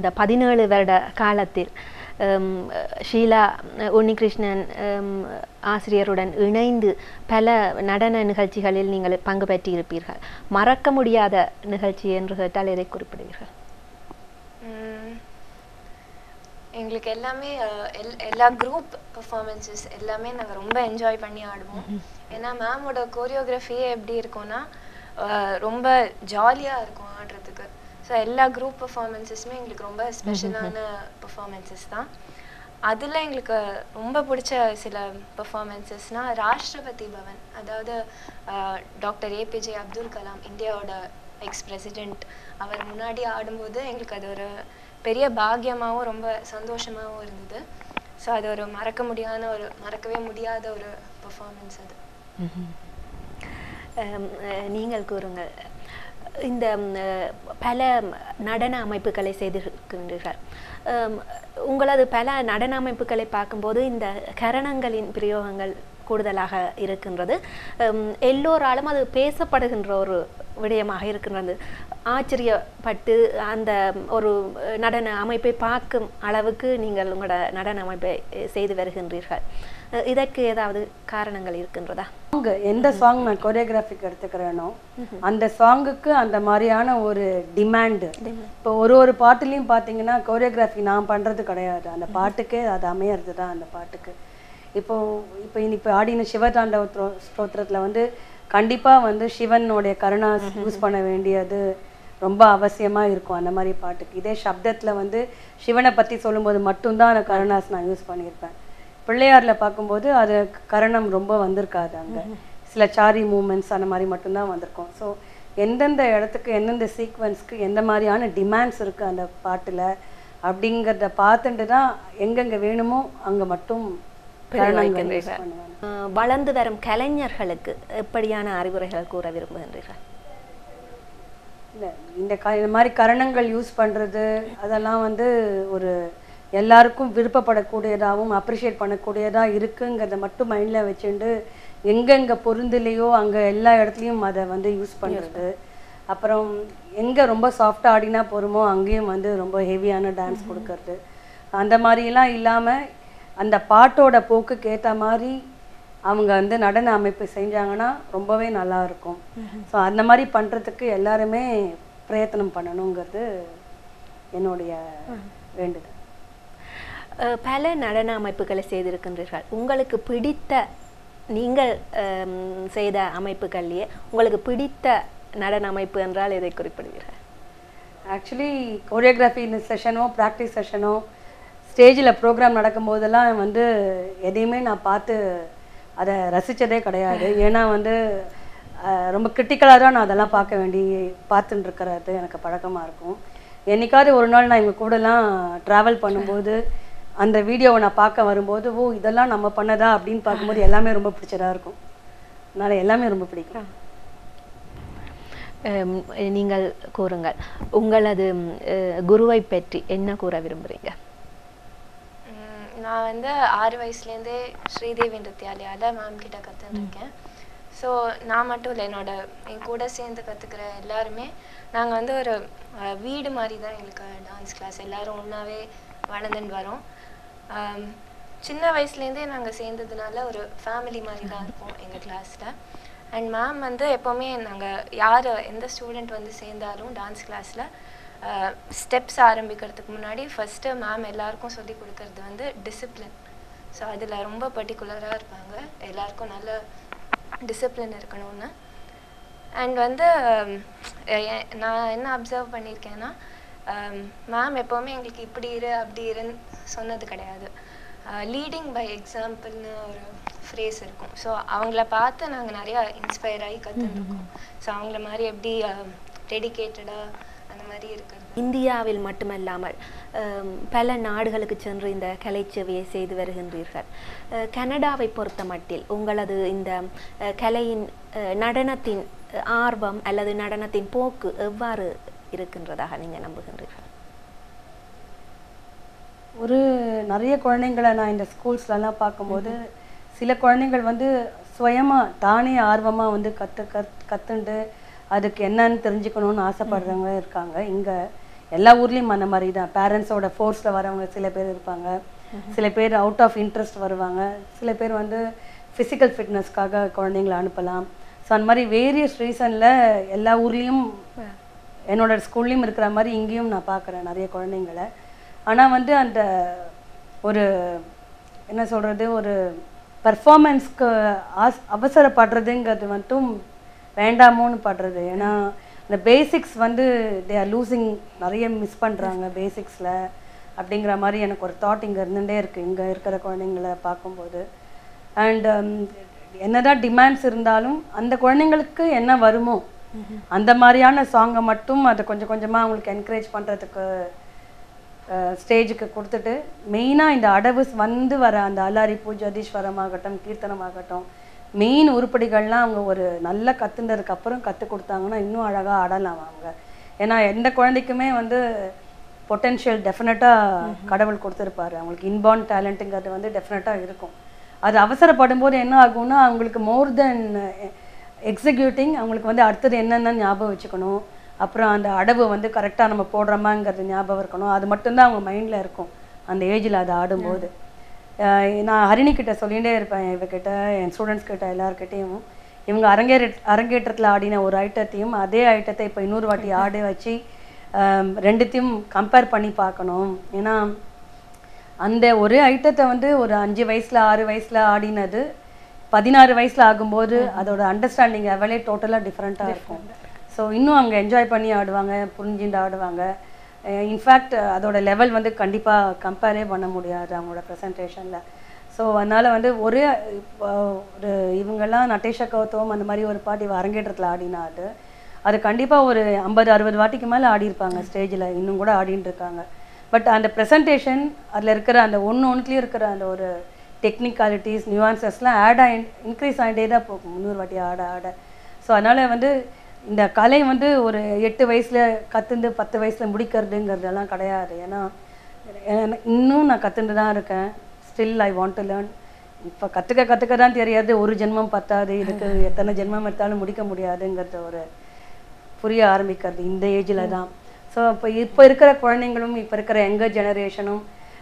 இந்த பதினேழு வருட காலத்தில் ஹம், ஷீலா உன்னிகிருஷ்ணன் ஹம், ஆசிரியருடன் இணைந்து பல நடன நிகழ்ச்சிகளில் நீங்கள் பங்கு பெற்றிருப்பீர்கள் மறக்க முடியாத நிகழ்ச்சி என்று கேட்டால் எதை குறிப்பிடுவீர்கள் ம், எங்களுக்கு எல்லாமே அஹ், எல்- எல்லா குரூப் பெர்ஃபார்மன்ஸஸ் எல்லாமே நாங்கள் ரொம்ப என்ஜாய் பண்ணி ஆடுவோம் ஏன்னா மேமோட கோரியோகிராஃபியே எப்படி இருக்கும்னா அஹ், ரொம்ப ஜாலியாக இருக்கும் ஆடுறதுக்கு ஸோ எல்லா குரூப் பெர்ஃபார்மன்ஸஸுமே எங்களுக்கு ரொம்ப ஸ்பெஷலான பெர்ஃபார்மன்ஸஸ் தான் அதில் எங்களுக்கு ரொம்ப பிடிச்ச சில பெர்ஃபார்மன்ஸஸ்னால் ராஷ்டிரபதி பவன் அதாவது டாக்டர் ஏபிஜே அப்துல் கலாம் இந்தியாவோட எக்ஸ் பிரசிடெண்ட் அவர் முன்னாடி ஆடும்போது எங்களுக்கு அது ஒரு பெரிய பாக்கியமாகவும் ரொம்ப சந்தோஷமாகவும் இருந்தது ஸோ அது ஒரு மறக்க முடியாத ஒரு மறக்கவே முடியாத ஒரு பெர்ஃபார்மன்ஸ் அது ஹம், அஹ், நீங்கள் கூறுங்கள் இந்த ம், அஹ், பல நடன அமைப்புகளை செய்திருக்கின்றீர்கள் ஹம், உங்களது பல நடன அமைப்புகளை பார்க்கும்போது இந்த கரணங்களின் பிரயோகங்கள் கூடுதலாக இருக்கின்றது ஹம், எல்லோராலும் அது பேசப்படுகின்ற ஒரு விடயமாக இருக்கின்றது ஆச்சரியப்பட்டு அந்த ஒரு நடன அமைப்பை பார்க்கும் அளவுக்கு நீங்கள் உங்களோட நடன அமைப்பை அஹ், செய்து வருகின்றீர்கள் அஹ், இதற்கு ஏதாவது காரணங்கள் இருக்கின்றதா சாங் எந்த சாங் நான் கொரியோகிராஃபிக் எடுத்துக்கிறேனோ அந்த சாங்குக்கு அந்த மாதிரியான ஒரு டிமாண்டு இப்போ ஒரு ஒரு பாட்டுலையும் பார்த்தீங்கன்னா கொரியோகிராஃபி நான் பண்ணுறது கிடையாது அந்த பாட்டுக்கே அது அமையறது தான் அந்த பாட்டுக்கு இப்போ இப்போ இப்போ ஆடின சிவதாண்டவ த்ரோ- ஸ்தோத்திரத்துல வந்து கண்டிப்பாக வந்து சிவனுடைய கருணா யூஸ் பண்ண வேண்டியது ரொம்ப அவசியமாக இருக்கும் அந்த மாதிரி பாட்டுக்கு இதே சப்தத்தில் வந்து சிவனை பற்றி சொல்லும்போது மட்டும்தான் அந்த கருணாஸ் நான் யூஸ் பண்ணியிருப்பேன் பிள்ளையார்ல பார்க்கும்போது அது கரணம் ரொம்ப வந்திருக்காது அங்க சில சாரி மூமெண்ட்ஸ் அந்த மாதிரி மட்டும்தான் வந்திருக்கும் ஸோ எந்தெந்த இடத்துக்கு எந்தெந்த சீக்வன்ஸ்க்கு எந்த மாதிரியான டிமாண்ட்ஸ் இருக்கு அந்த பாட்டுல அப்படிங்கிறத பார்த்துட்டு தான் எங்கெங்க வேணுமோ அங்க மட்டும் கரணங்கள் use பண்ணுவேன் அஹ் வளர்ந்து வரும் கலைஞர்களுக்கு எப்படியான அறிவுரைகள் கூற விரும்புகின்றீர்கள் இல்ல இந்த க இந்த மாதிரி கரணங்கள் யூஸ் பண்றது அதெல்லாம் வந்து ஒரு எல்லாருக்கும் விருப்பப்படக்கூடியதாகவும் அப்ரிஷியேட் பண்ணக்கூடியதா இருக்குங்கிறத மட்டும் மைண்ட்ல வச்சுட்டு எங்கெங்க பொருந்தலையோ அங்க எல்லா இடத்துலையும் அதை வந்து யூஸ் பண்றது அப்புறம் எங்க ரொம்ப சாஃப்டா ஆடினா போறோமோ அங்கேயும் வந்து ரொம்ப ஹெவியான டான்ஸ் கொடுக்கறது அந்த மாதிரிலாம் இல்லாம அந்த பாட்டோட போக்குக்கு ஏத்த மாதிரி அவங்க வந்து நடன அமைப்பு செஞ்சாங்கன்னா ரொம்பவே நல்லா இருக்கும் ஸோ அந்த மாதிரி பண்றதுக்கு எல்லாருமே பிரயத்தனம் பண்ணணுங்கிறது என்னுடைய வேண்டுதல் அஹ் பல நடன அமைப்புகளை செய்திருக்கின்றீர்கள் உங்களுக்கு பிடித்த நீங்கள் ஹம், செய்த அமைப்புகள்லேயே உங்களுக்கு பிடித்த நடன அமைப்பு என்றால் எதை குறிப்பிடுவீர்கள் ஆக்சுவலி கொரியோகிராஃபி செஷனோ ப்ராக்டிஸ் செஷனோ ஸ்டேஜில் ப்ரோக்ராம் நடக்கும்போதெல்லாம் வந்து எதையுமே நான் பார்த்து அதை ரசிச்சதே கிடையாது ஏன்னா வந்து அஹ், ரொம்ப கிரிட்டிக்கலாக தான் நான் அதெல்லாம் பார்க்க வேண்டி பார்த்துட்டு இருக்கிறது எனக்கு பழக்கமாக இருக்கும் என்னைக்காவது ஒரு நாள் நான் இவங்க கூடலாம் ட்ராவல் பண்ணும்போது அந்த வீடியோவை நான் பார்க்க வரும்போது ஓ இதெல்லாம் நம்ம பண்ணதா அப்படின்னு பார்க்கும்போது எல்லாமே ரொம்ப பிடிச்சதா இருக்கும் அதனால எல்லாமே ரொம்ப பிடிக்கும் ஹம், நீங்கள் கூறுங்கள் உங்களது அஹ், குருவை பற்றி என்ன கூற விரும்புறீங்க உம் நான் வந்து ஆறு வயசுலேருந்தே ஸ்ரீதேவி நிருத்யாலயால மேம் கிட்ட கற்றுருக்கேன் ஸோ நான் மட்டும் இல்லை என்னோட என் கூட சேர்ந்து கற்றுக்கிற எல்லாருமே நாங்கள் வந்து ஒரு அஹ், வீடு மாதிரி தான் எங்களுக்கு டான்ஸ் கிளாஸ் எல்லாரும் ஒன்றாவே வளர்ந்துன்னு வரோம் ஆம், சின்ன வயசுலேருந்தே நாங்கள் சேர்ந்ததுனால ஒரு ஃபேமிலி மாதிரி தான் இருப்போம் எங்கள் கிளாஸில் அண்ட் மேம் வந்து எப்போவுமே நாங்கள் யார் எந்த ஸ்டூடெண்ட் வந்து சேர்ந்தாலும் டான்ஸ் கிளாஸில் ஸ்டெப்ஸ் ஆரம்பிக்கிறதுக்கு முன்னாடி ஃபஸ்ட்டு மேம் எல்லாருக்கும் சொல்லி கொடுக்கறது வந்து டிசிப்ளின் ஸோ அதில் ரொம்ப பர்டிகுலராக இருப்பாங்க எல்லாருக்கும் நல்ல டிசிப்ளின் இருக்கணும்னு அண்ட் வந்து ஹம், எ- நான் என்ன அப்சர்வ் பண்ணியிருக்கேன்னா மேம் எப்போவுமே எங்களுக்கு இப்படி இரு அப்படி இருன்னு சொன்னது கிடையாது லீடிங் பை எக்ஸாம்பிள்னு ஒரு ஃப்ரேஸ் இருக்கும் ஸோ அவங்கள பார்த்து நாங்கள் நிறையா இன்ஸ்பயர் ஆகி கற்றுருக்கோம் ஸோ அவங்கள மாதிரி எப்படி டெடிக்கேட்டடாக அந்த மாதிரி இருக்கிறது இந்தியாவில் மட்டுமல்லாமல் ஹம், பல நாடுகளுக்கு சென்று இந்த கலைச்சேவையை செய்து வருகின்றீர்கள் அஹ், கனடாவை பொறுத்த மட்டில் உங்களது இந்த அஹ், கலையின் அஹ், நடனத்தின் அஹ், ஆர்வம் அல்லது நடனத்தின் போக்கு எவ்வாறு இருக்கின்றதாக நீங்கள் நம்புகின்றீர்கள் ஒரு நிறைய குழந்தைங்களை நான் இந்த ஸ்கூல்ஸ்லலாம் பார்க்கும்போது சில குழந்தைகள் வந்து சுயமா தானே ஆர்வமா வந்து கத்து கத் கத்துண்டு அதுக்கு என்னன்னு தெரிஞ்சுக்கணும்னு ஆசைப்படுறவங்க இருக்காங்க இங்க எல்லா ஊர்லேயும் அந்த மாதிரி தான் பேரண்ட்ஸோட ஃபோர்ஸில் வரவங்க சில பேர் இருப்பாங்க சில பேர் அவுட் ஆஃப் இன்ட்ரெஸ்ட் வருவாங்க சில பேர் வந்து ஃபிசிக்கல் ஃபிட்னஸ்க்காக குழந்தைங்களை அனுப்பலாம் ஸோ அந்த மாதிரி வேரியஸ் ரீசனில் எல்லா ஊர்லேயும் என்னோட ஸ்கூல்லையும் இருக்கிற மாதிரி இங்கேயும் நான் பார்க்குறேன் நிறைய குழந்தைங்களை ஆனால் வந்து அந்த ஒரு என்ன சொல்கிறது ஒரு பர்ஃபார்மன்ஸ்க்கு ஆஸ் அவசரப்படுறதுங்கிறது மட்டும் வேண்டாமோன்னு படுறது ஏன்னா இந்த பேசிக்ஸ் வந்து தே ஆர் லூசிங் நிறைய மிஸ் பண்ணுறாங்க பேசிக்ஸில் அப்படிங்கிற மாதிரி எனக்கு ஒரு தாட் இங்கே இருந்துகிட்டே இருக்குது இங்கே இருக்கிற குழந்தைங்கள பார்க்கும்போது அண்ட் என்னதான் டிமாண்ட்ஸ் இருந்தாலும் அந்த குழந்தைங்களுக்கு என்ன வருமோ அந்த மாதிரியான சாங்கை மட்டும் அதை கொஞ்சம் கொஞ்சமாக அவங்களுக்கு என்கரேஜ் பண்ணுறதுக்கு ஸ்டேஜுக்கு கொடுத்துட்டு மெயினாக இந்த அடவு வந்து வர அந்த அலாரிப்பூ ஜதீஸ்வரம் ஆகட்டும் கீர்த்தனம் ஆகட்டும் மெயின் உருப்படிகள்லாம் அவங்க ஒரு நல்ல கத்துனதுக்கு அப்புறம் கற்றுக் கொடுத்தாங்கன்னா இன்னும் அழகாக ஆடலாம் அவங்க ஏன்னா எந்த குழந்தைக்குமே வந்து பொட்டென்ஷியல் டெஃபினட்டாக கடவுள் கொடுத்துருப்பாரு அவங்களுக்கு இன்பார்ன் டேலண்ட்டுங்கிறது வந்து டெஃபினட்டாக இருக்கும் அது அவசரப்படும் போது என்ன ஆகும்னா அவங்களுக்கு மோர் தென் எக்ஸிக்யூட்டிங் அவங்களுக்கு வந்து அடுத்தது என்னென்ன ஞாபகம் வச்சுக்கணும் அப்புறம் அந்த அடவு வந்து கரெக்டாக நம்ம போடுறோமாங்கிறது ஞாபகம் இருக்கணும் அது மட்டும்தான் அவங்க மைண்டில் இருக்கும் அந்த ஏஜில் அதை ஆடும்போது அஹ் நான் ஹரிணி கிட்ட சொல்லிகிட்டே இருப்பேன் இவகிட்ட என் ஸ்டூடெண்ட்ஸ் கிட்ட எல்லார்கிட்டையும் இவங்க அரங்கேற அரங்கேற்றத்தில் ஆடின ஒரு ஐட்டத்தையும் அதே ஐட்டத்தை இப்போ இன்னொரு வாட்டி ஆட வச்சு அஹ் ரெண்டுத்தையும் கம்பேர் பண்ணி பார்க்கணும் ஏன்னா அந்த ஒரே ஐட்டத்தை வந்து ஒரு அஞ்சு வயசுல ஆறு வயசுல ஆடினது பதினாறு வயசுல ஆகும்போது அதோட அண்டர்ஸ்டாண்டிங் லெவலே டோட்டலாக டிஃப்ரெண்ட்டாக இருக்கும் ஸோ இன்னும் அவங்க என்ஜாய் பண்ணி ஆடுவாங்க புரிஞ்சுட்டு ஆடுவாங்க இன்ஃபேக்ட் அதோட லெவல் வந்து கண்டிப்பாக கம்பேரே பண்ண முடியாது அவங்களோட ப்ரெசன்டேஷனில் ஸோ அதனால் வந்து ஒரே இப்போ ஒரு இவங்கெல்லாம் நட்டேஷா கௌதம் அந்த மாதிரி ஒரு பாட்டு இவ அரங்கேற்றத்தில் ஆடினா அது அது கண்டிப்பாக ஒரு ஐம்பது அறுபது வாட்டிக்கு மேலே ஆடியிருப்பாங்க ஸ்டேஜில் இன்னும் கூட ஆடின்னு இருக்காங்க பட் அந்த ப்ரெசன்டேஷன் அதில் இருக்கிற அந்த ஒன்று ஒன்றுலேயும் இருக்கிற அந்த ஒரு டெக்னிக்காலிட்டிஸ் நியூவான்சஸ்லாம் ஆட் ஆகி இன்க்ரீஸ் ஆகிட்டே தான் போகும் முந்நூறு வாட்டி ஆட ஆட ஸோ அதனால் வந்து இந்த கலை வந்து ஒரு எட்டு வயசில் கற்றுந்து பத்து வயசில் முடிக்கிறதுங்கிறதெல்லாம் கிடையாது ஏன்னா எனக்கு இன்னும் நான் கற்றுண்டு தான் இருக்கேன் still I want to learn இப்போ கற்றுக்க கற்றுக்க தான் தெரியாது ஒரு ஜென்மம் பத்தாது இதுக்கு எத்தனை ஜென்மம் எடுத்தாலும் முடிக்க முடியாதுங்கிறது ஒரு புரிய ஆரம்பிக்கிறது இந்த ஏஜில் தான் ஸோ இப்போ இப்போ இருக்கிற குழந்தைங்களும் இப்போ இருக்கிற எங்கர் ஜெனரேஷனும்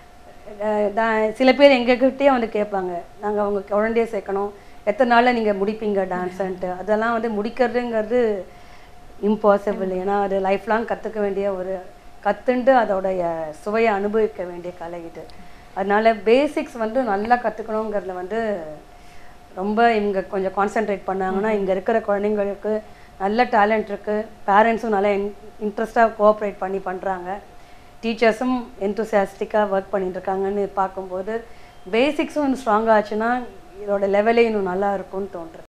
சில பேர் எங்ககிட்டயே வந்து கேட்பாங்க நாங்கள் அவங்க குழந்தைய சேர்க்கணும் எத்தனை நாளில் நீங்கள் முடிப்பீங்க டான்ஸன்ட்டு அதெல்லாம் வந்து முடிக்கிறதுங்கிறது இம்பாசிபிள் ஏன்னா அது லைஃப் லாங் கற்றுக்க வேண்டிய ஒரு கற்றுண்டு அதோடைய சுவையை அனுபவிக்க வேண்டிய கலை இது அதனால பேசிக்ஸ் வந்து நல்லா கற்றுக்கணுங்கிறதுல வந்து ரொம்ப இவங்க கொஞ்சம் கான்சென்ட்ரேட் பண்ணாங்கன்னா இங்கே இருக்கிற குழந்தைங்களுக்கு நல்ல டேலண்ட் இருக்குது பேரண்ட்ஸும் நல்லா இன் இன்ட்ரெஸ்டாக கோஆப்ரேட் பண்ணி பண்ணுறாங்க டீச்சர்ஸும் என்தூசியாஸ்டிக்காக ஒர்க் பண்ணிட்டு இருக்காங்கன்னு பார்க்கும்போது பேசிக்ஸும் இன்னும் ஸ்ட்ராங்காக ஆச்சுன்னா இதோட லெவலே இன்னும் நல்லா இருக்கும்னு தோன்றுறது